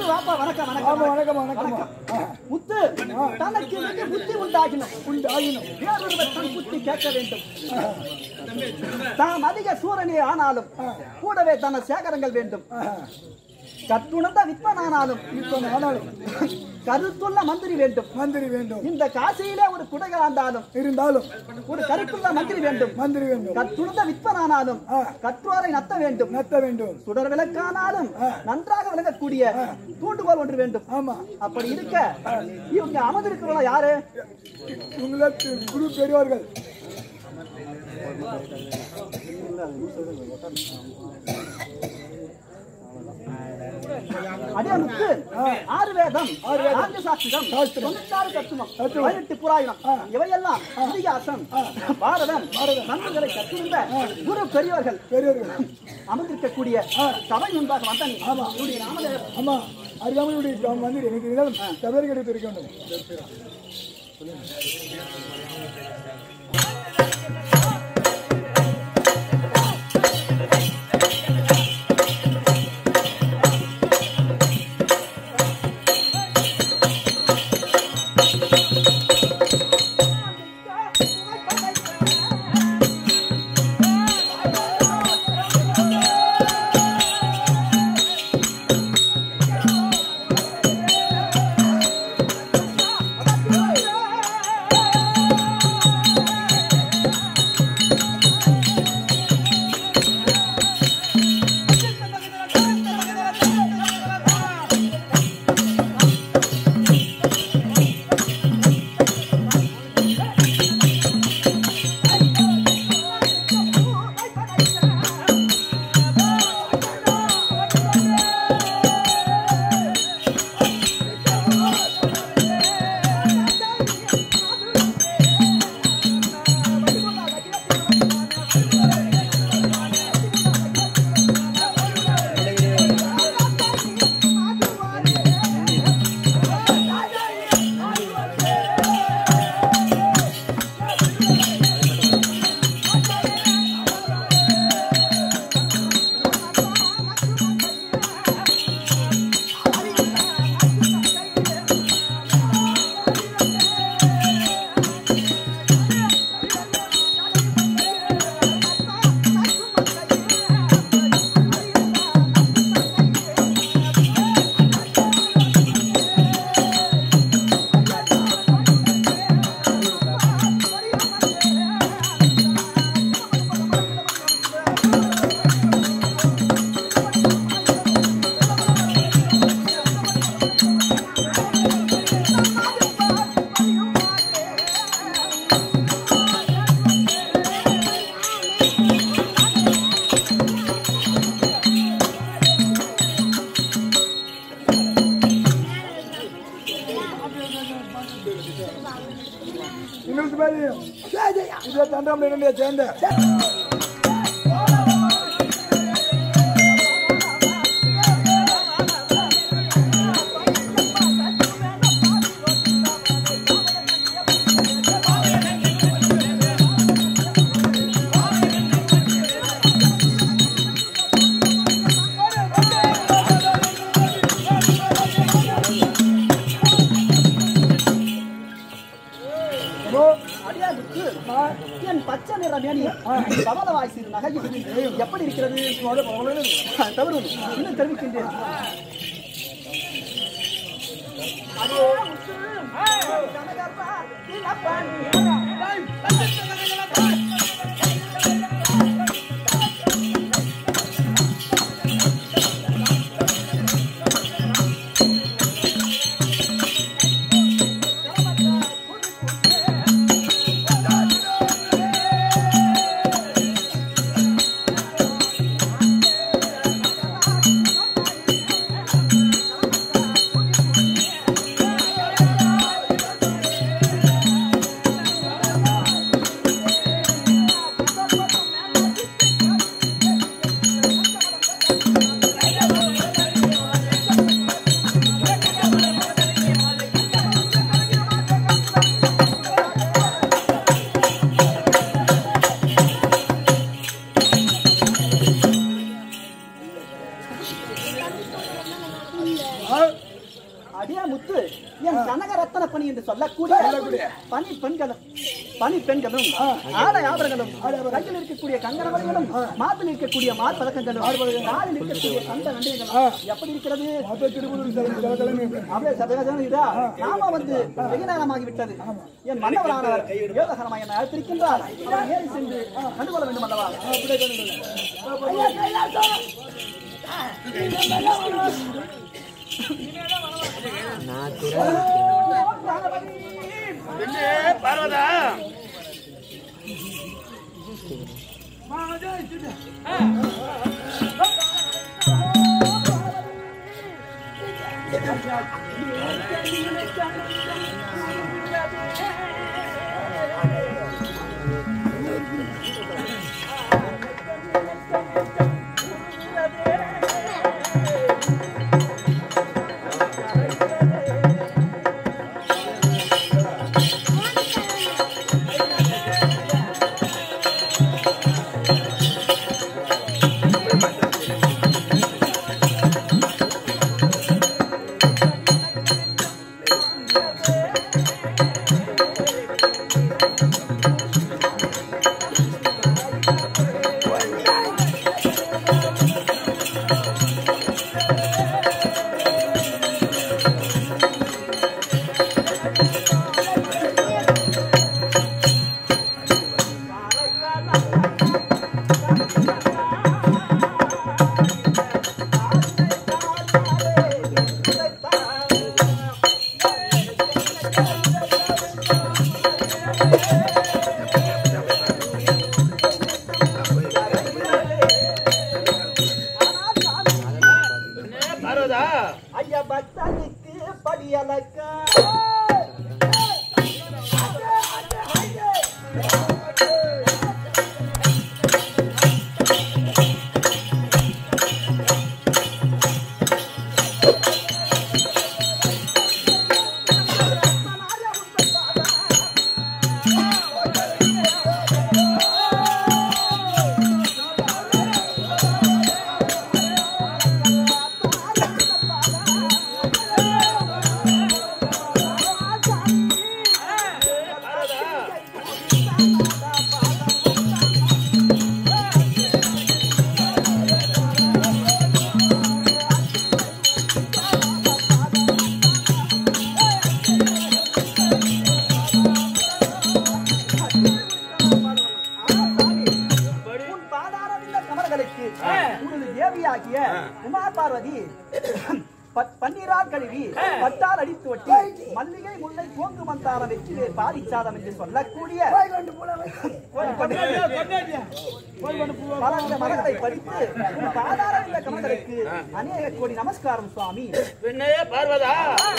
முத்து வாப்பா வணக்கம் ஆமா வணக்கம் வணக்கம் வணக்கம் ஆ, முத்து தனக்கு மிக புத்தி உண்டாகினும் உண்டாகினும் வேறொருவர் தன் புத்தி கேட்க வேண்டும் தாம் அதிக சூரனே ஆனாலும் கூடவே தன சேகரங்கள் வேண்டும் ஆ, கற்றுணர்ந்த வித்வன் ஆனாலும் இப்போ ஆனாலும் கருத்துள்ள மந்திரி வேண்டும் மந்திரி வேண்டும் இந்த காசியிலே ஒரு குடை ஆண்டாலும் இருந்தாலும் ஒரு கருத்துள்ள மந்திரி வேண்டும் மந்திரி வேண்டும் கற்றுணர்ந்த வித்வன் ஆனாலும் ஆ. கற்றோரை நத்த வேண்டும் நத்த வேண்டும் சுடர் விளக்கானாலும் ஆ. நன்றாக விளங்கக்கூடிய தூண்டுகோல் ஒன்று வேண்டும் ஆமா அப்படி இருக்க இவங்க அமர்ந்திருக்கிறவங்க யாரு உங்களுக்கு குரு பெரியவர்கள் அதே முத்து ஆறு வேதம் நான்கு சாஸ்திரம் தொண்ணூத்தாறு தத்துவம் பதினெட்டு புராயணம் இவையெல்லாம் இதிகாசம் பாரதம் நன்மைகளை கற்றிருந்த குரு பெரியவர்கள் பெரியவர்கள் அமர்ந்திருக்கக்கூடிய சபை முன்பாக வந்தனி இவருடைய நாமதேவர் ஆமா அருகாமையுடைய மந்திரி எனக்கு இருந்தாலும் தவறு கிடைத்து இருக்க வேண்டும் உங்களுக்கு பேர் இது தண்டாமல் இரண்டையா சேர்ந்த அடியா முத்து என் பச்சை நிற மேனி கமல வாய்ஸ் நகையும் எப்படி இருக்கிறது தவறு இன்னும் தெரிவிக்கின்றேன் அடே முத்து, கனகப்பா, இளப்பன், அடியா முத்து என் கனகரத்தன பணி என்று சொல்லக்கூடிய பனி பெண்களும் பனி பெண்களும் ஆடை ஆபரணங்களும் கையில் இருக்கக்கூடிய கங்கணவர்களும் மாப்பில் இருக்கக்கூடிய மார்பதக்கங்களும் காலில் இருக்கக்கூடிய கண்ட நண்டிகளும் எப்படி இருக்கிறது மொத்த திருப்பூர் தலைமை அப்படியே சதவீதம் இதா நாம வந்து வெகு நேரமாகி விட்டது என் மன்னவரானவர் யோககரமாக என்னை அழைத்திருக்கின்றார் அவர் ஏறி சென்று கண்டுகொள்ள வேண்டும் அல்லவா ஐயா, கைலாசம்! ஓ, பிராணபதி! பெண்ணே பார்வதா பெண்ணே பார்வதா ஐயா பக்தனுக்கு படியலக்கா உன் பாதாரமில்ல கமல்களுக்கு உனது தேவியாகிய உமார் பார்வதி பத்- பன்னீரால் கழுவி பட்டால் அடித்து ஒட்டி மல்லிகை முல்லை தோங்கு மந்தாரம் வெற்றி வேர் பாரிச்சாதம் என்று சொல்லக்கூடிய பல மரங்களை படித்து உன் பாதாரமில்ல கமல்களுக்கு அநேக கோடி நமஸ்காரம் சுவாமி பெண்ணே பார்வதா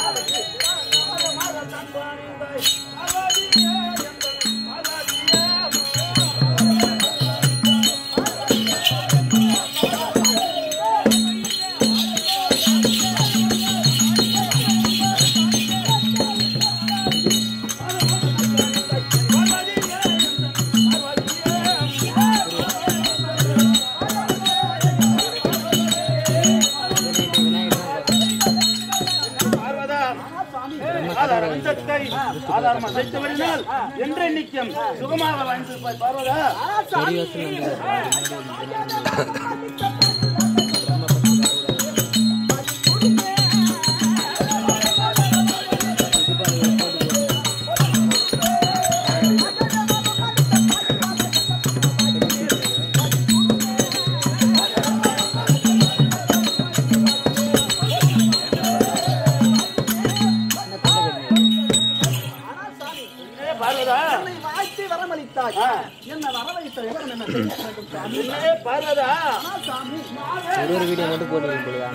பார்வதா ஆதார வம்சத்தை ஆதாரம் அசைத்தவரினால் என்றே நிச்சயம் சுகமாக வாழ்ந்திருப்பாய் பார்வதா பெண்ணே பார்வதா என்னை வாழ்த்தி வரமளித்தாய் என்ன வரவழைத்த விவரம் என்ன தெரிவிக்க வேண்டும் சுவாமி பெண்ணே பார்வதா ஆனால் சாமி ஒரு ஒரு வீடியோ மட்டும் போட்டு போடுவா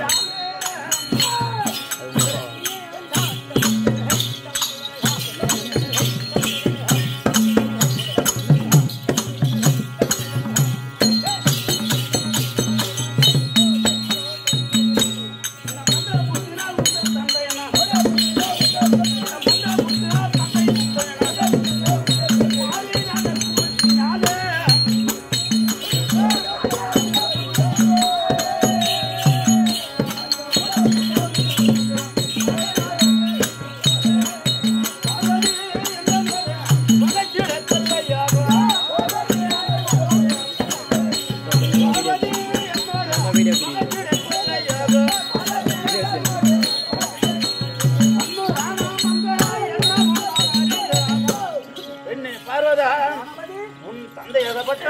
ஆ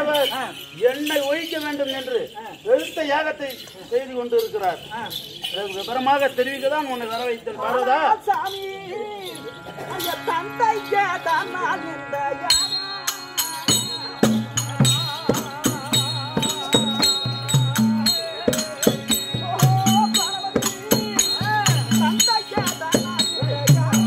தேவர் என்னை ஒழிக்க வேண்டும் என்று எழுத்த யாகத்தை செய்து கொண்டிருக்கிறார் அதற்கு விவரமாக தெரிவிக்க தான் உன்னை வர வைத்தேன் பார்வதா சாமி அந்த தந்தைக்கே தான் நான் இந்த யானை. ஓ, பார்வதி, தந்தைக்கே தான் நான் இந்த யானை.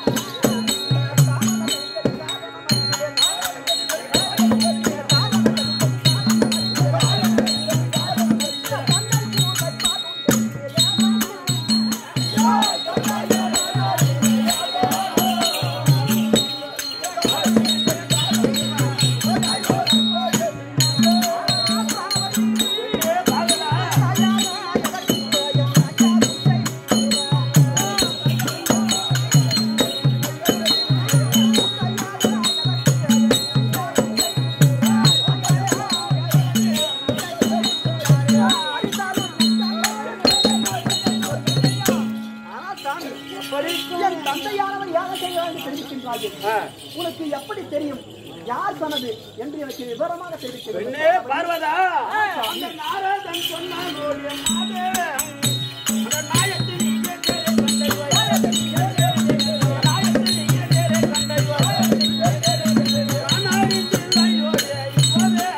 ஆனால் சாமி, என் தந்தையானவன் யாகம் செய்கிறார் என்று தெரிவிக்கின்றார்கள். உனக்கு எப்படி தெரியும் யார் சொன்னது என்று எனக்கு விவரமாக தெரிவிக்க வேண்டும். பெண்ணே பார்வதா அந்த நாரதன் சொன்னான் ஓடிய மாதே அந்த நாயத்தின் இங்கே தேரை கண்டறிவாய். நாயத்தின் இங்கே தேரை கண்டறிவாய். நானாரின் தில்லையோடே இப்போதே.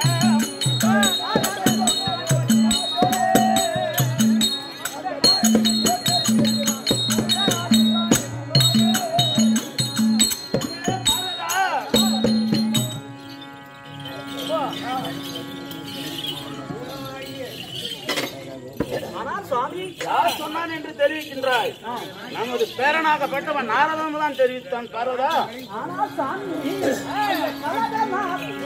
ஆனால் சுவாமி யார் சொன்னான் என்று தெரிவிக்கின்றாய் நமது பேரனாகப்பட்டவன் நாரதன் தான் தெரிவித்தான் பார்வதா ஆனால் சாமி கலகலா.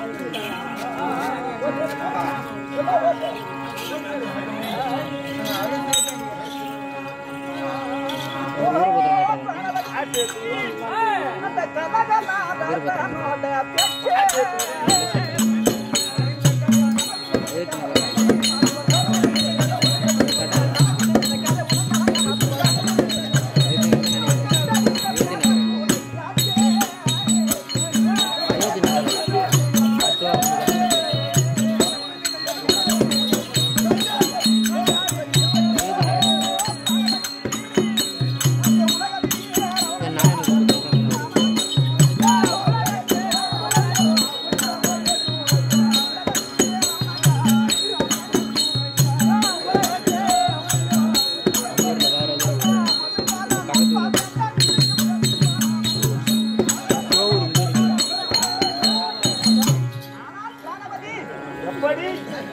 அந்த கலகலாதனோட பேச்சே. எப்படி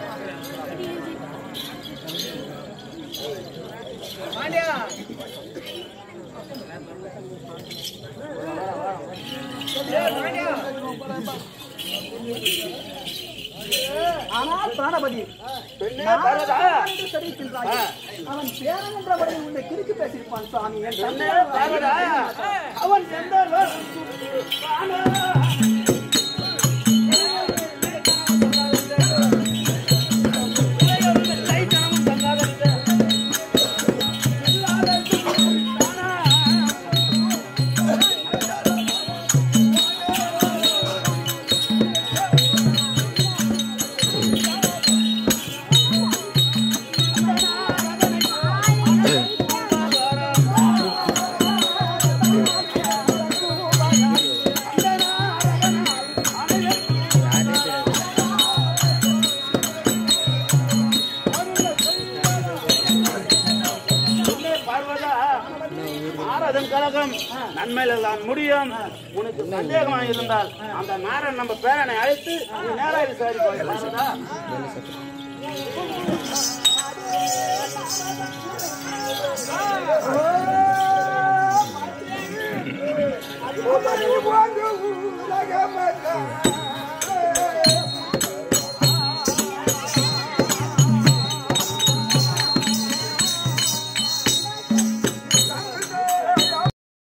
ஆனால் பிராணபதி பெண்ணே நான் பார்வதா என்று தெரிவிக்கின்றாயே. அவன் பேரன் என்ற வழியில் உன்னை கிறுக்கி பேசியிருப்பான் சுவாமி என் பெண்ணே தந்தை பார்வதா அவன் எந்த வானா பெண்ணே பார்வதா ஆராதன் கழகம் நன்மையில எல்லாம் முடியும் உனக்கு சந்தேகமாக இருந்தால் அந்த நாரன் நம்ம பேரனை அழைத்து நீ நேராக விசாரிப்பாய் பார்வதா போய்